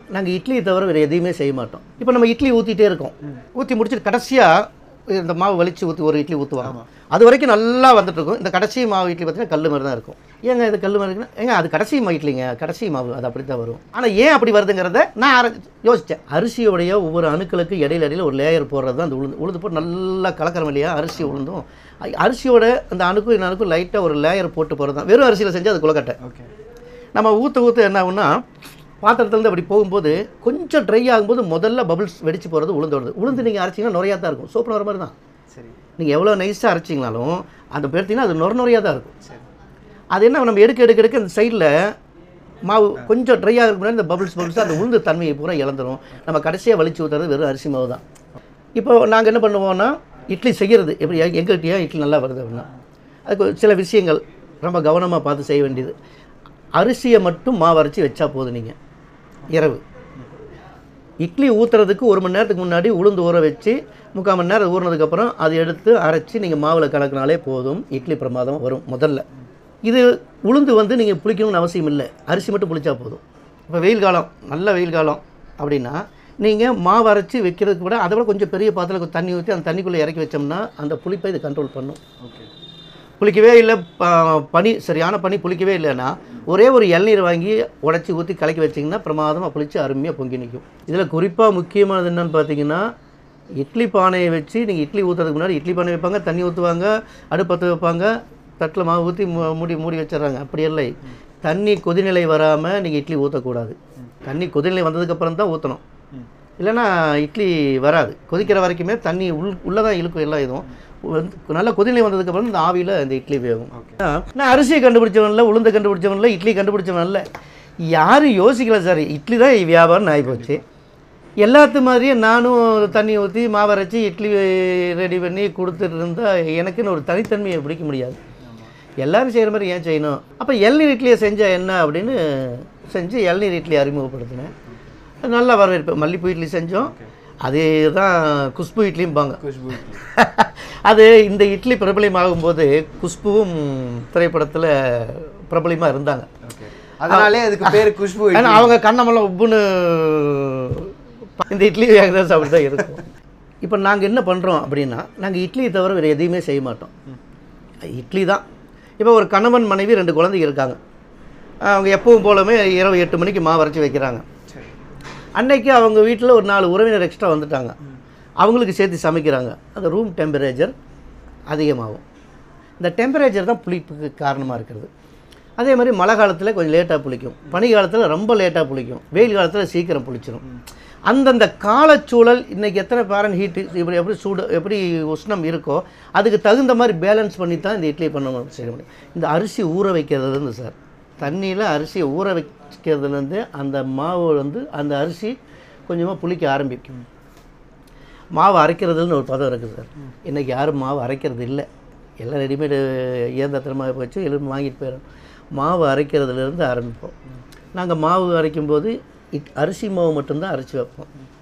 நாங்கள் இட்லியை தவிர வேறு எதையுமே செய்ய மாட்டோம் இப்போ நம்ம இட்லி ஊற்றிட்டே இருக்கோம் ஊற்றி முடிச்சுட்டு கடைசியாக இந்த மாவு வலிச்சு ஊற்றி ஒரு இட்லி ஊற்றுவாங்க அது வரைக்கும் நல்லா வந்துட்டு இருக்கும் இந்த கடைசி மாவு இட்லி பார்த்தீங்கன்னா கல் மாதிரி தான் இருக்கும் ஏங்க இது கல் மாதிரி இருக்குன்னா ஏங்க அது கடைசி மா இட்லிங்க கடைசி மாவு அது அப்படி தான் வரும் ஆனால் ஏன் அப்படி வருதுங்கிறத நான் ஆர- யோசித்தேன் அரிசியோடைய ஒவ்வொரு அணுக்களுக்கு இடையில இடையில ஒரு லேயர் போடுறது தான் அந்த உளுந்து உளுந்து போட்டு நல்லா கலக்கிறோம் இல்லையா அரிசி உளுந்தும் அ- அரிசியோட அந்த அணுக்கும் இந்த அணுக்கும் லைட்டாக ஒரு லேயர் போட்டு போகிறது தான் வெறும் அரிசியில் செஞ்சு அது குலக்கட்டை ஓகே நம்ம ஊற்ற ஊற்ற என்ன ஆகும்னா பாத்திரத்துலேருந்து அப்படி போகும்போது கொஞ்சம் ட்ரை ஆகும்போது முதல்ல பபிள்ஸ் வெடிச்சு போகிறது உளுந்து வருது உளுந்து நீங்கள் அரைச்சிங்கன்னா நுரையாக தான் இருக்கும் சோப்பு வர மாதிரி தான் சரி நீங்கள் எவ்வளோ நைஸாக அரைச்சிங்கனாலும் அந்த பேர்த்திங்கன்னா அது நுர நுரையாக தான் இருக்கும் சரி அது என்ன நம்ம எடுக்க எடுக்க எடுக்க அந்த சைடில் மாவு கொஞ்சம் ட்ரை ஆகிறதுக்கு முன்னாடி இந்த பபிள்ஸ் பபிள்ஸ் அந்த உளுந்து தன்மையை பூரா இழந்துரும் நம்ம கடைசியாக வலிச்சு ஊற்றுறது வெறும் அரிசி மாவு தான் இப்போ நாங்கள் என்ன பண்ணுவோம்னா இட்லி செய்கிறது எப்படி எ- எங்ககிட்டயா இட்லி நல்லா வருது அப்படின்னா அதுக்கு சில விஷயங்கள் ரொம்ப கவனமாக பார்த்து செய்ய வேண்டியது அரிசியை மட்டும் மாவு அரைச்சி வச்சா போதும் நீங்கள் இரவு இட்லி ஊற்றுறதுக்கு ஒரு மணி நேரத்துக்கு முன்னாடி உளுந்து ஊற வச்சு முக்கால் மணி நேரம் ஊறினதுக்கப்புறம் அதை எடுத்து அரைச்சி நீங்கள் மாவில் கலக்கினாலே போதும் இட்லி பிரமாதம் வரும் முதல்ல இது உளுந்து வந்து நீங்கள் புளிக்கணும்னு அவசியம் இல்லை அரிசி மட்டும் புளிச்சா போதும் இப்போ வெயில் காலம் நல்ல வெயில் காலம் அப்படின்னா நீங்கள் மாவு அரைச்சி வைக்கிறதுக்கு விட அதை விட கொஞ்சம் பெரிய பாத்திரத்தில் தண்ணி ஊற்றி அந்த தண்ணிக்குள்ளே இறக்கி வச்சோம்னா அந்த புளிப்பை இது கண்ட்ரோல் பண்ணும் ஓகே புளிக்கவே இல்லை ப- பனி சரியான பனி புளிக்கவே இல்லைன்னா ஒரே ஒரு இளநீர் வாங்கி உடச்சி ஊற்றி கலக்கி வச்சிங்கன்னா பிரமாதமாக புளிச்சு அருமையாக பொங்கி நிற்கும் இதில் குறிப்பாக முக்கியமானது என்னன்னு பார்த்தீங்கன்னா இட்லி பானையை வச்சு நீங்கள் இட்லி ஊற்றுறதுக்கு முன்னாடி இட்லி பானை வைப்பாங்க தண்ணி ஊற்றுவாங்க அடுப்பத்து வைப்பாங்க தட்டில் மாவு ஊற்றி மூடி மூடி வச்சிடுறாங்க அப்படி இல்லை தண்ணி கொதிநிலை வராமல் நீங்கள் இட்லி ஊற்றக்கூடாது தண்ணி கொதிநிலை வந்ததுக்கப்புறம் தான் ஊற்றணும் ம் இல்லைன்னா இட்லி வராது கொதிக்கிற வரைக்குமே தண்ணி உள் உள்ளே தான் இழுக்கும் எல்லா இதுவும் வந்து நல்லா கொதிநிலை வந்ததுக்கப்புறம் இந்த ஆவியில் இந்த இட்லி வேகும் ஓகே ஆ, நான் அரிசியை கண்டுபிடிச்சவன் இல்லை உளுந்தை கண்டுபிடிச்சவன் இல்லை இட்லி கண்டுபிடிச்சவன் இல்லை யாரும் யோசிக்கல சார் இட்லி தான் வியாபாரம் ஆகிப்போச்சு எல்லாத்து மாதிரியே நானும் தண்ணி ஊற்றி மாவரைச்சி இட்லி ரெடி பண்ணி கொடுத்துட்டு இருந்தால் எனக்குன்னு ஒரு தனித்தன்மையை பிடிக்க முடியாது எல்லாரும் செய்கிற மாதிரி ஏன் செய்யணும் அப்போ இளநீர் இட்லியை செஞ்சால் என்ன அப்படின்னு செஞ்சு இளநீர் இட்லி அறிமுகப்படுத்தினேன் நல்லா வரவேற்பு மல்லிப்பூ இட்லி செஞ்சோம் அதே தான் குஷ்பு இட்லியும்பாங்க குஷ்பு இட்லி. அது இந்த இட்லி பிரபலமாகும்போது குஷ்புவும் திரைப்படத்தில் பிரபலமாக இருந்தாங்க ஓகே அதனாலே அதுக்கு பேர் குஷ்பு ஏன்னா அவங்க கண்ணமெல்லாம் உப்புன்னு இந்த இட்லி வேகதான் அப்படி தான் இருக்கும் இப்போ நாங்கள் என்ன பண்ணுறோம் அப்படின்னா நாங்கள் இட்லியை தவிர வேறு எதையுமே செய்ய மாட்டோம் இட்லி தான் இப்போ ஒரு கணவன் மனைவி ரெண்டு குழந்தைங்க இருக்காங்க அவங்க எப்பவும் போலவே இரவு எட்டு மணிக்கு மாவு அரைச்சி வைக்கிறாங்க சரி அன்னைக்கு அவங்க வீட்டில் ஒரு நாலு உறவினர் எக்ஸ்ட்ரா வந்துட்டாங்க அவங்களுக்கு சேர்த்து சமைக்கிறாங்க அந்த ரூம் டெம்பரேச்சர் அதிகமாகும் இந்த டெம்பரேச்சர் தான் புளிப்புக்கு காரணமாக இருக்கிறது அதே மாதிரி மழை காலத்தில் கொஞ்சம் லேட்டாக புளிக்கும் பனி காலத்தில் ரொம்ப லேட்டாக புளிக்கும் வெயில் காலத்தில் சீக்கிரம் புளிச்சிடும் அந்தந்த காலச்சூழல் இன்றைக்கி எத்தனை பேரன் ஹீட்டு இப்படி எப்படி சூடு எப்படி உஷ்ணம் இருக்கோ அதுக்கு தகுந்த மாதிரி பேலன்ஸ் பண்ணி தான் இந்த இட்லி பண்ண முடியும் செய்ய முடியும் இந்த அரிசி ஊற வைக்கிறதுலேருந்து சார் தண்ணியில் அரிசியை ஊற வைக்கிறதுலேருந்து அந்த மாவு வந்து அந்த அரிசி கொஞ்சமாக புளிக்க ஆரம்பிக்கும் மாவு அரைக்கிறதுன்னு ஒரு பதம் இருக்குது சார் இன்றைக்கி யாரும் மாவு அரைக்கிறது இல்லை எல்லாம் ரெடிமேடு இயந்திரமாக போச்சு எல்லாம் வாங்கிட்டு போயிடும் மாவு அரைக்கிறதுலேருந்து ஆரம்பிப்போம் நாங்கள் மாவு அரைக்கும்போது இட் அரிசி மாவு மட்டும்தான் அரைச்சி வைப்போம்